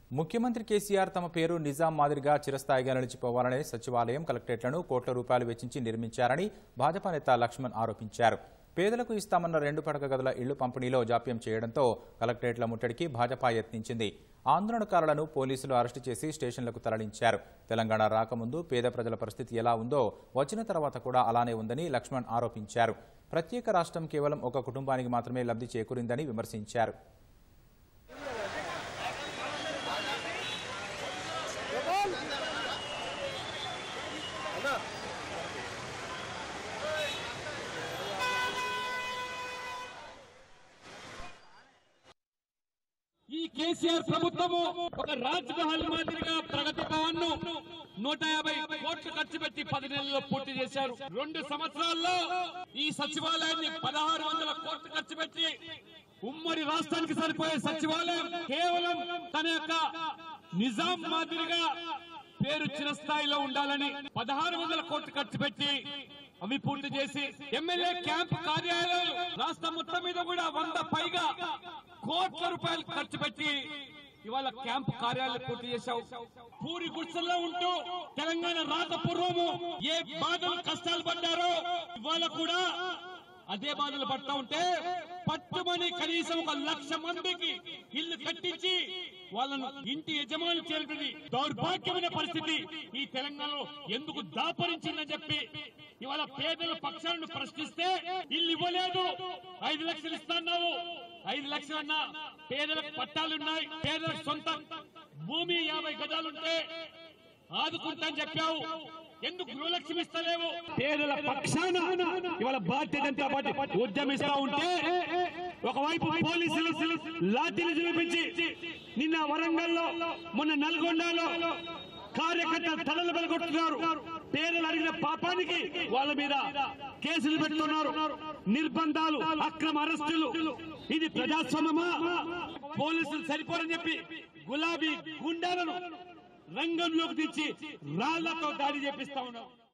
ముఖ్యమంత్రి కేసీఆర్ తమ పేరు నిజాం మాదిరిగా చిరస్థాయిగా నిలిచిపోవాలనే సచివాలయం కలెక్టరేట్లను కోట్ల రూపాయలు వెచ్చించి నిర్మించారని భాజపా నేత లక్ష్మణ్ ఆరోపించారు పేదలకు ఇస్తామన్న రెండు పడక గదుల ఇళ్లు పంపిణీలో జాప్యం చేయడంతో కలెక్టరేట్ల ముట్టడికి భాజపా యత్నించింది ఆందోళనకారులను పోలీసులు అరెస్టు చేసి స్టేషన్లకు తరలించారు తెలంగాణ రాకముందు పేద ప్రజల పరిస్థితి ఎలా ఉందో వచ్చిన తర్వాత కూడా అలానే ఉందని లక్ష్మణ్ ఆరోపించారు ప్రత్యేక రాష్ట్రం కేవలం ఒక కుటుంబానికి మాత్రమే లబ్ధి చేకూరిందని విమర్శించారు ఈ కేసీఆర్ ప్రభుత్వము ఒక రాజ్ మహల్ మాదిరిగా ప్రగతి భవన్ ను నూట యాభై కోట్లు ఖర్చు పెట్టి పది నెలల్లో పూర్తి చేశారు రెండు సంవత్సరాల్లో ఈ సచివాలయాన్ని పదహారు వందల కోట్లు ఖర్చు పెట్టి ఉమ్మడి రాష్ట్రానికి సరిపోయే సచివాలయం కేవలం తన యొక్క నిజాం మాదిరిగా పేరు చిరస్థాయిలో ఉండాలని పదహారు వందల కోట్లు ఖర్చు పెట్టి అవి పూర్తి చేసి ఎమ్మెల్యే క్యాంప్ కార్యాలయాలు రాష్ట్రం మొత్తం మీద కూడా వంద పైగా కోట్ల రూపాయలు ఖర్చు పెట్టి ఇవాళ క్యాంప్ కార్యాలయం పూర్తి చేశావు పూరి గుడిసెల్లో ఉంటూ తెలంగాణ రాక పూర్వము ఏ బాధలు కష్టాలు పడ్డారో ఇవాళ కూడా అదే బాధలు పడతా ఉంటే పట్టుమని కనీసం ఒక లక్ష మందికి ఇల్లు కట్టించి వాళ్ళను ఇంటి యజమాని చేరుకుని దౌర్భాగ్యమైన పరిస్థితి ఈ తెలంగాణలో ఎందుకు దాపరించిందని చెప్పి ఇవాళ పేదల పక్షాలను ప్రశ్నిస్తే ఇల్లు ఇవ్వలేదు ఐదు లక్షలు ఇస్తున్నావు ఐదు లక్షలన్నా పేదలకు పట్టాలున్నాయి పేదలకు సొంత భూమి యాభై గజాలుంటే ఆదుకుంటా అని చెప్పావు ఎందుకు గృహలక్ష్మి ఇస్తలేవు పేదల పక్షాన ఇవాళ భారతీయ జనతా పార్టీ ఉద్యమిస్తా ఉంటే ఒకవైపు పోలీసులు లాఠీలు చూపించి నిన్న వరంగల్లో మొన్న నల్గొండలో కార్యకర్త తలలు బలగొట్టున్నారు పేదలు అడిగిన పాపానికి వాళ్ళ మీద కేసులు పెడుతున్నారు నిర్బంధాలు అక్రమ అరెస్టులు ఇది ప్రజాస్వామ్యమా పోలీసులు సరిపోరని చెప్పి గులాబీ గుండాలను రంగంలోకి తెచ్చి రాళ్లతో దాడి చేపిస్తా ఉన్నాం